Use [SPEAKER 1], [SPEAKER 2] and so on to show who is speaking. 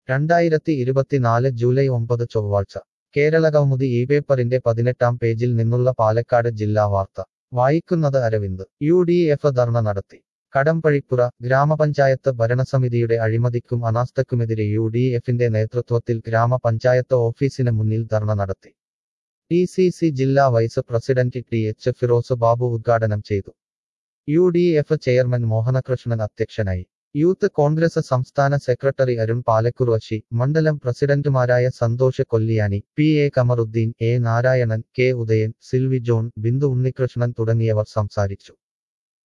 [SPEAKER 1] രണ്ടായിരത്തി ഇരുപത്തിനാല് ജൂലൈ ഒമ്പത് ചൊവ്വാഴ്ച കേരളകൗമുദി ഈ പേപ്പറിന്റെ പതിനെട്ടാം പേജിൽ നിന്നുള്ള പാലക്കാട് ജില്ലാ വാർത്ത വായിക്കുന്നത് Aravind U D F dharna നടത്തി കടമ്പഴിപ്പുറ ഗ്രാമപഞ്ചായത്ത് ഭരണസമിതിയുടെ അഴിമതിക്കും അനാസ്ഥക്കുമെതിരെ യു ഡി എഫിന്റെ നേതൃത്വത്തിൽ ഗ്രാമപഞ്ചായത്ത് ഓഫീസിന് മുന്നിൽ ധർണ നടത്തി ഡി സി സി ജില്ലാ vice president T H Firoz Babu ഉദ്ഘാടനം ചെയ്തു U D F chairman Mohanakrishnan അധ്യക്ഷനായി യൂത്ത് കോൺഗ്രസ് സംസ്ഥാന സെക്രട്ടറി അരുൺ പാലക്കുറുവശി മണ്ഡലം പ്രസിഡന്റുമാരായ Santhosh Kolliyani P A Kamaruddin A Narayanan K Udayan Silvy John Bindu Unnikrishnan തുടങ്ങിയവർ സംസാരിച്ചു